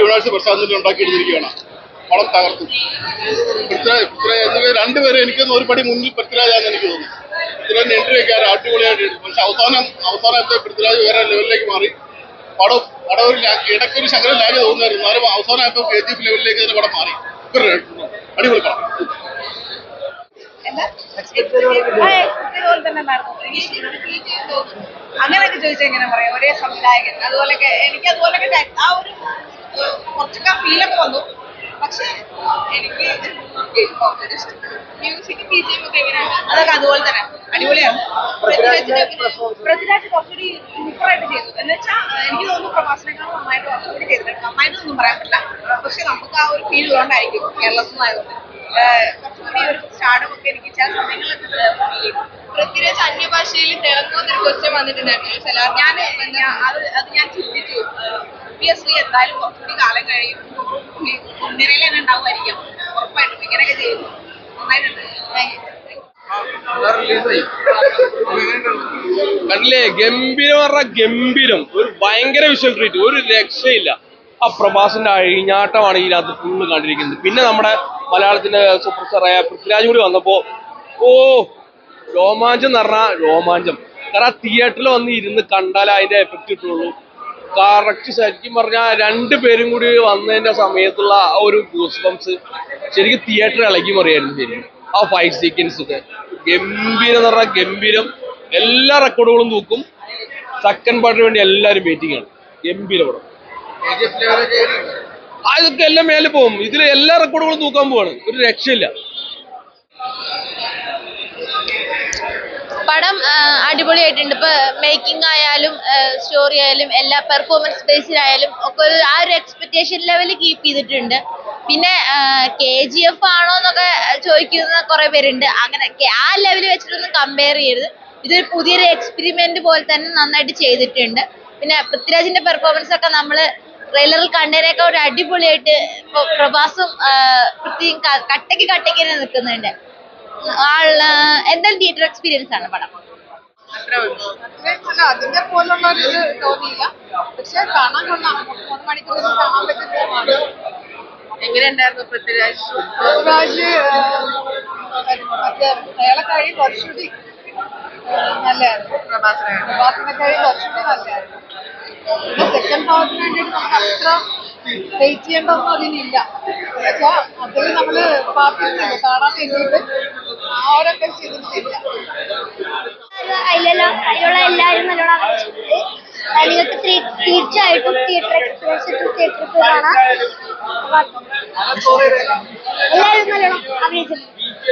അഭിലാഷ് പ്രസാദിനെ ഉണ്ടാക്കിയെടുത്തിരിക്കുകയാണ് വളം തകർത്തു പൃഥ്വിരാജ് പൃഥ്വിരാജ് എന്നിവർ രണ്ടുപേരും എനിക്കൊന്ന് ഒരു പടി മുന്നിൽ പൃഥ്വിരാജാന്ന് എനിക്ക് തോന്നുന്നു പൃഥ്വിരാജിന്റെ എൻട്രി ഒക്കെ ആരും അടിപൊളിയായിട്ട് എടുത്തു പക്ഷെ അവസാനം അവസാനത്തെ പൃഥ്വിരാജ് വേറെ ലെവലിലേക്ക് മാറി പടം പടം ഒരു ലാ- ഇടയ്ക്കൊരു ശകലം ലാഗ് തോന്നുമായിരുന്നു എന്നാലും അവസാനമായപ്പോൾ കെ ജി എഫ് ലെവലിലേക്ക് തന്നെ പടം മാറി super ആയിരുന്നു. അടിപൊളി പടം എന്താ? ആ, expect ചെയ്ത പോലെ തന്നെ ഉണ്ടായിരുന്നു. അങ്ങനെയൊക്കെ ചോദിച്ചാൽ എങ്ങനെ പറയാം ഒരേ സംവിധായകൻ അതുപോലൊക്കെ എനിക്ക് അതുപോലൊക്കെ ടൈ- ആ ഒരു ഏഹ്, കുറച്ചൊക്കെ ഫീലൊക്കെ വന്നു പക്ഷെ എനിക്ക് മ്യൂസിക് ബി ജി എം ഒക്കെ എങ്ങനെയാണ് അതൊക്കെ അതുപോലെ തന്നെ അടിപൊളിയാണ് പൃഥ്വിരാജിന്റെ പൃഥ്വിരാജ് കുറച്ചുകൂടി സൂപ്പറായിട്ട് ചെയ്തു എന്ന് വെച്ചാൽ എനിക്ക് തോന്നുന്നു പ്രഭാഷണങ്ങളും നന്നായിട്ട് കുറച്ചുകൂടി ചെയ്തിട്ടുണ്ട് നന്നായിട്ടൊന്നും പറയാൻ പറ്റില്ല പക്ഷെ നമുക്ക് ആ ഒരു ഫീൽ ഉള്ളതുകൊണ്ടായിരിക്കും കേരളത്തിൽ നിന്നായതുകൊണ്ട് ഏഹ്, കുറച്ചുകൂടി ഒരു സ്റ്റാർഡം ഒക്കെ എനിക്ക് ചില സമയങ്ങളിലൊക്കെ ഫീൽ ചെയ്തു പൃഥ്വിരാജ് അന്യഭാഷയിൽ തിളങ്ങുന്നൊരു ക്വസ്റ്റ്യൻ വന്നിട്ടുണ്ടായിരുന്നു ഞാൻ ഞാൻ- അത് അത് ഞാൻ ചിന്തിച്ചു ഒബ്വിയസ്ലി എന്തായാലും കുറച്ചുകൂടി കാലം കഴിയും പുള്ളി മുൻനിരയിൽ തന്നെ ഉണ്ടാവുമായിരിക്കും ഉറപ്പായിട്ടും ഇങ്ങനെയൊക്കെ ചെയ്യുന്നു നന്നായിട്ടുണ്ട് Thank you. കണ്ടില്ലേ ഗംഭീരം പറഞ്ഞ ഗംഭീരം ഒരു ഭയങ്കര വിഷ്വൽ ട്രീറ്റ് ഒരു രക്ഷയില്ല ആ പ്രഭാസിന്റെ അഴിഞ്ഞാട്ടമാണ് ഇതിനകത്ത് ഫുള്ള് കണ്ടിരിക്കുന്നത് പിന്നെ നമ്മുടെ മലയാളത്തിന്റെ സൂപ്പർ സ്റ്റാറായ പൃഥ്വിരാജ് കൂടി വന്നപ്പോ ഓ രോമാഞ്ചം എന്ന് പറഞ്ഞാൽ രോമാഞ്ചം കാരണം തിയേറ്ററിൽ വന്ന് ഇരുന്ന് കണ്ടാലേ അതിന്റെ എഫക്റ്റ് കിട്ടുള്ളൂ കറക്റ്റ് ശരിക്കും പറഞ്ഞാൽ രണ്ട് പേരും കൂടി വന്നതിന്റെ സമയത്തുള്ള ആ ഒരു ഗൂസ് ബംസ് ശരിക്കും തിയേറ്റർ ഇളകി മറിയായിരുന്നു ശരിക്കും ആ ഫൈവ് സീക്വൻസ് ഒക്കെ ഗംഭീരം എന്ന് പറഞ്ഞാൽ ഗംഭീരം എല്ലാ റെക്കോർഡുകളും തൂക്കും സെക്കൻഡ് പാർട്ടിന് വേണ്ടി എല്ലാവരും വെയിറ്റിംഗ് ആണ് ഗംഭീര പടം ആ, ഇതൊക്കെ എല്ലാം മേലെ പോകും ഇതിൽ എല്ലാ റെക്കോർഡുകളും തൂക്കാൻ പോവാണ് ഒരു രക്ഷയില്ല പടം ആ, അടിപൊളിയായിട്ടുണ്ട് ഇപ്പൊ മേക്കിംഗ് ആയാലും സ്റ്റോറി ആയാലും എല്ലാ പെർഫോമൻസ് ബേസിലായാലും ഒക്കെ ഒരു ആ ഒരു എക്സ്പെക്ടേഷൻ ലെവൽ കീപ്പ് ചെയ്തിട്ടുണ്ട് പിന്നെ കെ ജി എഫ് ആണോ എന്നൊക്കെ ചോദിക്കുന്ന കുറെ പേരുണ്ട് അങ്ങനെ കെ- ആ ലെവൽ വെച്ചിട്ടൊന്നും കമ്പയർ ചെയ്യരുത് ഇതൊരു പുതിയൊരു എക്സ്പെരിമെന്റ് പോലെ തന്നെ നന്നായിട്ട് ചെയ്തിട്ടുണ്ട് പിന്നെ പൃഥ്വിരാജിന്റെ പെർഫോമൻസ് ഒക്കെ നമ്മള് ട്രെയിലറിൽ കണ്ടതിനൊക്കെ ഒരു അടിപൊളിയായിട്ട് ഇപ്പൊ പ്രഭാസും ആ, പൃഥ്വിയും ക- കട്ടയ്ക്ക് കട്ടയ്ക്ക് തന്നെ നിൽക്കുന്നുണ്ട് ആള് എന്തായാലും തിയേറ്റർ എക്സ്പീരിയൻസ് ആണ് പടം അല്ല അതിന്റെ പോലുള്ള ഒരു ഇത് തോന്നിയില്ല പക്ഷെ കാണാൻ കൊള്ളാം മൂന്ന് മണിക്കൂർ കാണാൻ പറ്റുന്ന എങ്ങനെയുണ്ടായിരുന്നു പൃഥ്വിരാജ് പൃഥ്വിരാജ് മറ്റേ അയാളെ കഴി കുറച്ചുകൂടി നല്ലതായിരുന്നു പ്രഭാസിനെ പ്രഭാസിനെ കഴി കുറച്ചുകൂടി നല്ലതായിരുന്നു പിന്നെ സെക്കൻഡ് ഭാഗത്തിന് വേണ്ടിയിട്ട് നമുക്ക് അത്ര വെയിറ്റ് ചെയ്യേണ്ടതൊന്നും അതിനില്ല എന്നുവെച്ചാൽ അതിൽ നമ്മള് പാർട്ടിയില്ല കാണാൻ വേണ്ടിയിട്ട് ആരൊക്കെ ചെയ്തിട്ടില്ല അതിലെല്ലാം അതിലുള്ള എല്ലാവരും നല്ലോണം അഭിനയിച്ചിട്ടുണ്ട് അത് നിങ്ങൾക്ക് തീ- തീർച്ചയായിട്ടും തിയേറ്റർ എക്സ്പീരിയൻസ് തിയേറ്ററിൽ പോയി കാണാം എല്ലാവരും നല്ലോണം അഭിനയിച്ചിട്ടുണ്ട്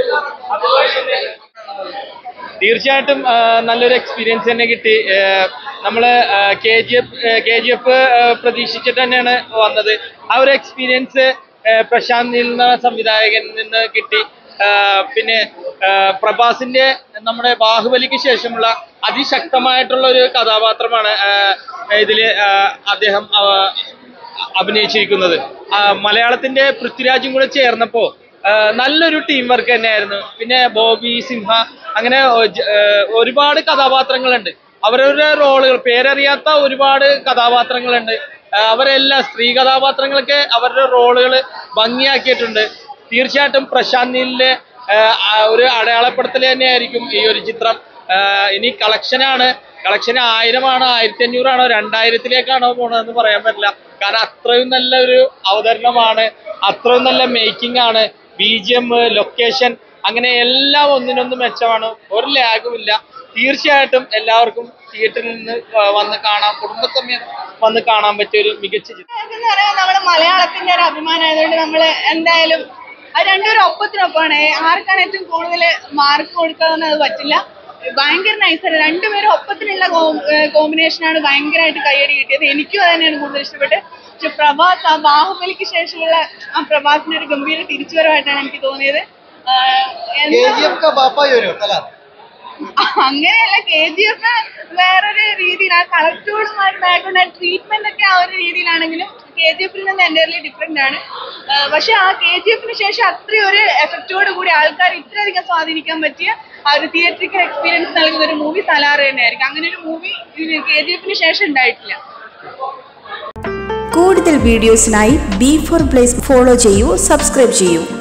തീർച്ചയായിട്ടും ആ, നല്ലൊരു എക്സ്പീരിയൻസ് തന്നെ കിട്ടി ആ, നമ്മള് K G F K G F പ്രതീക്ഷിച്ചിട്ട് തന്നെയാണ് വന്നത് ആ ഒരു എക്സ്പീരിയൻസ് പ്രശാന്ത് നീൽ എന്ന സംവിധായകനിൽ നിന്ന് കിട്ടി ആ, പിന്നെ ആ, പ്രഭാസിന്റെ നമ്മുടെ ബാഹുബലിക്ക് ശേഷമുള്ള അതിശക്തമായിട്ടുള്ള ഒരു കഥാപാത്രമാണ് ആ, ഇതില് ആ, അദ്ദേഹം ആ, അഭിനയിച്ചിരിക്കുന്നത് ആ, മലയാളത്തിന്റെ പൃഥ്വിരാജും കൂടെ ചേർന്നപ്പോ ആ, നല്ലൊരു ടീം വർക്ക് തന്നെയായിരുന്നു പിന്നെ ബോബി സിംഹ അങ്ങനെ ഒ- ജ- ആ, ഒരുപാട് കഥാപാത്രങ്ങളുണ്ട് അവരവരുടെ റോളുകൾ പേരറിയാത്ത ഒരുപാട് കഥാപാത്രങ്ങളുണ്ട് ആ, അവരെല്ലാം സ്ത്രീ കഥാപാത്രങ്ങളൊക്കെ അവരുടെ റോളുകൾ ഭംഗിയാക്കിയിട്ടുണ്ട് തീർച്ചയായിട്ടും പ്രശാന്ത് നീലിന്റെ ആ, ആ ഒരു അടയാളപ്പെടുത്തൽ തന്നെയായിരിക്കും ഈ ഒരു ചിത്രം ആ, ഇനി കളക്ഷനാണ് കളക്ഷൻ ആയിരമാണോ ആയിരത്തി അഞ്ഞൂറാണോ രണ്ടായിരത്തിലേക്കാണോ പോണതെന്ന് പറയാൻ പറ്റില്ല കാരണം അത്രയും നല്ല ഒരു അവതരണമാണ് അത്രയും നല്ല മേക്കിംഗ് ആണ് ബി ജി എം ലൊക്കേഷൻ അങ്ങനെ എല്ലാം ഒന്നിനൊന്ന് മെച്ചമാണ് ഒരു ലാഗും ഇല്ല തീർച്ചയായിട്ടും എല്ലാവർക്കും തിയേറ്ററിൽ നിന്ന് ആ, വന്ന് കാണാൻ കുടുംബസമേതം വന്ന് കാണാൻ പറ്റിയ ഒരു മികച്ച ചിത്രം എന്ന് പറയാൻ നമ്മുടെ മലയാളത്തിന്റെ ഒരു അഭിമാനമായതുകൊണ്ട് നമ്മള് എന്തായാലും അത് രണ്ടുപേരും ഒപ്പത്തിനൊപ്പമാണ് ആർക്കാണ് ഏറ്റവും കൂടുതൽ മാർക്ക് കൊടുക്കാന്ന് അത് പറ്റില്ല ഭയങ്കര നൈസാണ് രണ്ടുപേരും ഒപ്പത്തിനുള്ള കോമ്പിനേഷൻ ആണ് ഭയങ്കരമായിട്ട് കയ്യടി കിട്ടിയത് എനിക്കും അത് തന്നെയാണ് കൂടുതൽ ഇഷ്ടപ്പെട്ടത് പക്ഷെ പ്രഭാസ് ആ ബാഹുബലിക്ക് ശേഷമുള്ള ആ പ്രഭാസിന്റെ ഒരു ഗംഭീര തിരിച്ചുവരവായിട്ടാണ് എനിക്ക് തോന്നിയത് ആഹ് എന്താ അങ്ങനെയല്ല കെ ജി എഫ് വേറൊരു രീതിയിൽ ആ കളക്ടോടുമായിട്ട് ബാക്ക്ഗ്രൗണ്ട് ട്രീറ്റ്മെന്റ് ഒക്കെ ആ ഒരു രീതിയിലാണെങ്കിലും കെ ജി എഫിൽ നിന്ന് എൻ്റയർലി ഡിഫറെന്റ് ആണ് ആ, പക്ഷെ ആ കെ ജി എഫിന് ശേഷം അത്രയും ഒരു എഫക്റ്റോട് കൂടി ആൾക്കാർ ഇത്രയധികം സ്വാധീനിക്കാൻ പറ്റിയ ആ ഒരു തിയേറ്ററിക്കൽ എക്സ്പീരിയൻസ് നൽകുന്ന ഒരു മൂവി സലാറ് തന്നെയായിരിക്കും അങ്ങനെ ഒരു മൂവി കെ ജി എഫിന് ശേഷം ഉണ്ടായിട്ടില്ല കൂടുതൽ വീഡിയോസിനായി ബി ഫോർ പ്ലേസ് ഫോളോ ചെയ്യൂ സബ്സ്ക്രൈബ് ചെയ്യൂ